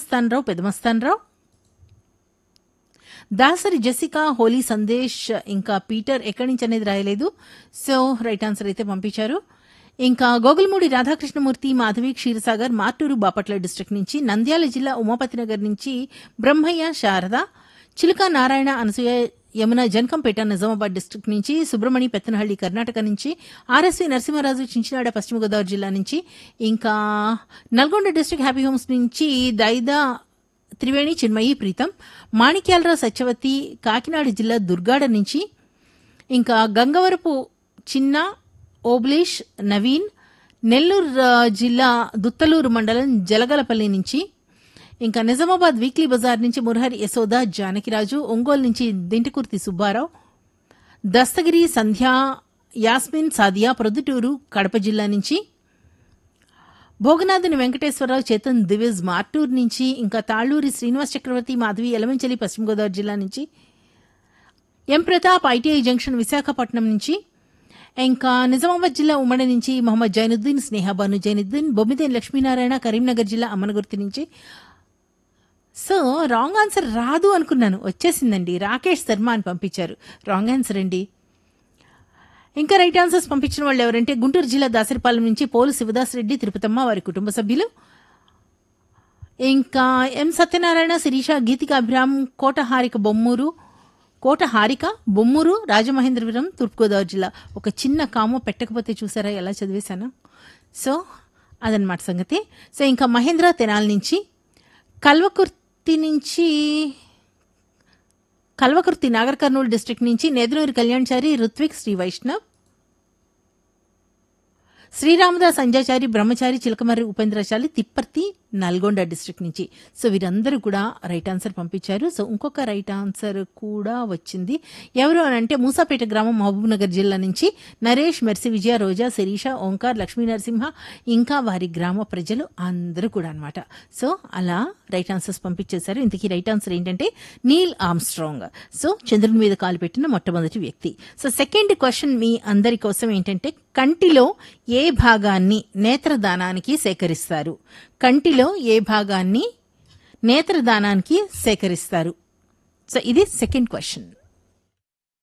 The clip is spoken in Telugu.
మస్తాన్రావు పెదమస్తాన్రావు దాసరి జెసికా హోలీ సందేశ్ ఇంకా పీటర్ ఎక్కడి నుంచి అనేది రాయలేదు సో రైట్ ఆన్సర్ అయితే పంపించారు ఇంకా గోగులమూడి రాధాకృష్ణమూర్తి మాధవి క్షీరసాగర్ మార్టూరు బాపట్ల డిస్ట్రిక్ట్ నుంచి నంద్యాల జిల్లా ఉమాపతినగర్ నుంచి బ్రహ్మయ్య శారద చిలుక నారాయణ అనసూయ యమున జనకంపేట నిజామాబాద్ డిస్ట్రిక్ట్ నుంచి సుబ్రమణి పెత్తనహళ్లి కర్ణాటక నుంచి ఆర్ఎస్వి నరసింహరాజు చించినాడ పశ్చిమ గోదావరి జిల్లా నుంచి ఇంకా నల్గొండ డిస్ట్రిక్ట్ హ్యాపీ హోమ్స్ నుంచి దైదా త్రివేణి చిన్మయి ప్రీతం మాణిక్యాలరావు సత్యవతి కాకినాడ జిల్లా దుర్గాడ నుంచి ఇంకా గంగవరపు చిన్న ఓబ్లేష్ నవీన్ నెల్లూరు ఆ, జిల్లా దుత్తలూరు మండలం జలగలపల్లి నుంచి ఇంకా నిజామాబాద్ వీక్లీ బజార్ నుంచి మురహరి యశోద జానకిరాజు ఒంగోలు నుంచి దింటకుర్తి సుబ్బారావు దస్తగిరి సంధ్య యాస్మిన్ సాదియా ప్రొద్దుటూరు కడప జిల్లా నుంచి భోగనాథుని వెంకటేశ్వరరావు చేతన్ దివిజ్ మార్టూర్ నుంచి ఇంకా తాళ్లూరి శ్రీనివాస్ చక్రవర్తి మాధవి ఎలమంచలి పశ్చిమ గోదావరి జిల్లా నుంచి M Pratap ITI junction Visakhapatnam నుంచి ఇంకా నిజామాబాద్ జిల్లా ఉమ్మడి నుంచి మొహమ్మద్ జైనుద్దీన్ స్నేహబాను జైనుద్దీన్ బొమ్మిదేని లక్ష్మీనారాయణ కరీంనగర్ జిల్లా అమ్మనగుర్తి నుంచి సో రాంగ్ ఆన్సర్ రాదు అనుకున్నాను వచ్చేసిందండి రాకేష్ శర్మ అని పంపించారు రాంగ్ ఆన్సర్ అండి ఇంకా రైట్ ఆన్సర్స్ పంపించిన వాళ్ళు ఎవరంటే గుంటూరు జిల్లా దాసరిపాలెం నుంచి పోలు శివదాస్ రెడ్డి తిరుపతమ్మ వారి కుటుంబ సభ్యులు ఇంకా ఎం సత్యనారాయణ శిరీష గీతిక అభిరామ్ కోటహారిక బొమ్మూరు కోట హారిక బొమ్మూరు రాజమహేంద్రవరం తూర్పుగోదావరి జిల్లా ఒక చిన్న కామో పెట్టకపోతే చూసారా ఎలా చదివేశాను సో అదనమాట సంగతి సో ఇంకా మహేంద్ర తెనాల నుంచి కల్వకుర్తి నుంచి కల్వకుర్తి నాగర్ కర్నూలు డిస్ట్రిక్ట్ నుంచి నేదునూరి కళ్యాణ్చారి రుత్విక్ శ్రీ వైష్ణవ్ శ్రీరామదాస్ అంజాచారి బ్రహ్మచారి చిలకమర్రి ఉపేంద్రచారి తిప్పర్తి నల్గొండ డిస్ట్రిక్ట్ నుంచి సో వీరందరూ కూడా రైట్ ఆన్సర్ పంపించారు సో ఇంకొక రైట్ ఆన్సర్ కూడా వచ్చింది ఎవరు అని అంటే మూసాపేట గ్రామం మహబూబ్నగర్ జిల్లా నుంచి నరేష్ మెర్సి విజయ రోజా శిరీష ఓంకార్ లక్ష్మీ నరసింహ ఇంకా వారి గ్రామ ప్రజలు అందరూ కూడా అనమాట సో అలా రైట్ ఆన్సర్స్ పంపించేశారు ఇంతకీ రైట్ ఆన్సర్ ఏంటంటే నీల్ ఆమ్స్ట్రాంగ్ సో చంద్రుని మీద కాలు పెట్టిన మొట్టమొదటి వ్యక్తి సో సెకండ్ క్వశ్చన్ మీ అందరి కోసం ఏంటంటే కంటిలో ఏ భాగాన్ని నేత్రదానానికి సేకరిస్తారు కంటిలో ఏ భాగాన్ని నేత్రదానానికి సేకరిస్తారు సో ఇది సెకండ్ క్వశ్చన్